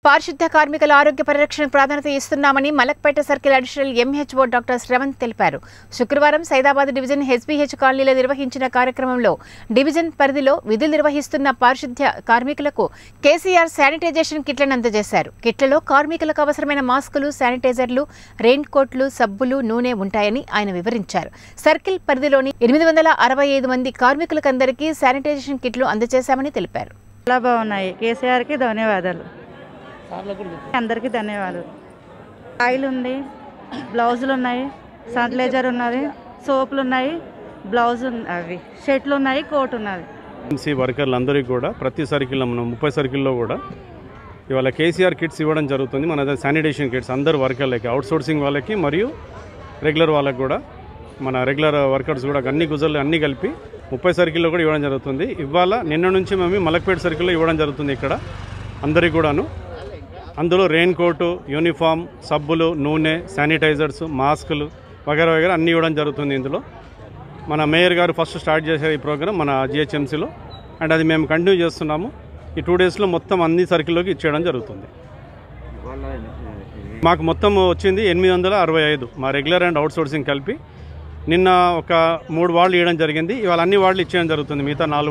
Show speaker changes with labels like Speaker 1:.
Speaker 1: పారిశుద్ధ కార్మికుల ఆరోగ్య పరిరక్షణ ప్రాధాన్యత ఇస్తున్నామని Malakpet circle additional MHO doctor Shravanth తెలిపారు శుక్రవారం సైదాబాద్ డివిజన్ హెచ్బీహెచ్ కాలనీలో నిర్వహించిన కార్యక్రమంలో డివిజన్ పరిధిలో విధులు నిర్వహిస్తున్న పారిశుద్ధ్య కార్మికులకు కేసీఆర్ శానిటైజేషన్ కిట్లను అందజేశారు కిట్లలో కార్మికులకు అవసరమైన మాస్కులు శానిటైజర్లు రెయిన్ కోట్లు సబ్బులు నూనె ఉంటాయని ఆయన వివరించారు సర్కిల్ పరిధిలోని ఎనిమిది వందల అరవై ఐదు మంది కార్మికులకందరికీ శానిటైజేషన్ కిట్లు అందజేశామని తెలిపారు
Speaker 2: చాలా బాగున్నాయి కేసీఆర్కి ధన్యవాదాలు అందరికీ ధన్యవాదాలు ఆయిల్ ఉంది బ్లౌజులు ఉన్నాయి సన్లైజర్ ఉన్నది సోపులు ఉన్నాయి బ్లౌజ్ ఉన్- అవి షర్ట్లు ఉన్నాయి కోట్ ఉన్నది
Speaker 3: ఎంసీ వర్కర్లు అందరికీ కూడా ప్రతి సర్కిల్లో మనం ముప్పై సర్కిల్లో కూడా ఇవాళ కేసీఆర్ కిట్స్ ఇవ్వడం జరుగుతుంది మన దగ్గర శానిటేషన్ కిట్స్ అందరు వర్కర్లకి అవుట్ సోర్సింగ్ వాళ్ళకి మరియు రెగ్యులర్ వాళ్ళకి కూడా మన రెగ్యులర్ వర్కర్స్ కూడా అన్ని గుజర్లు అన్నీ కలిపి ముప్పై సర్కిల్లో కూడా ఇవ్వడం జరుగుతుంది ఇవాళ నిన్న నుంచి మేము మలక్పేట సర్కిల్లో ఇవ్వడం జరుగుతుంది ఇక్కడ అందరికీ కూడాను అందులో రెయిన్ కోటు యూనిఫామ్ సబ్బులు నూనె శానిటైజర్స్ మాస్కులు వగేరా వగేరా అన్నీ ఇవ్వడం జరుగుతుంది ఇందులో మన మేయర్ గారు ఫస్ట్ స్టార్ట్ చేశారు ఈ ప్రోగ్రామ్ మన జిహెచ్ఎంసీలో అండ్ అది మేము కంటిన్యూ చేస్తున్నాము ఈ టూ డేస్లో మొత్తం అన్ని సర్కిల్లోకి ఇచ్చేయడం జరుగుతుంది మాకు మొత్తం వచ్చింది ఎనిమిది వందల అరవై ఐదు మా రెగ్యులర్ అండ్ అవుట్ సోర్సింగ్ కలిపి నిన్న ఒక మూడు వాళ్ళు ఇవ్వడం జరిగింది ఇవాళ అన్ని వాళ్ళు ఇచ్చేయడం జరుగుతుంది మిగతా నాలుగు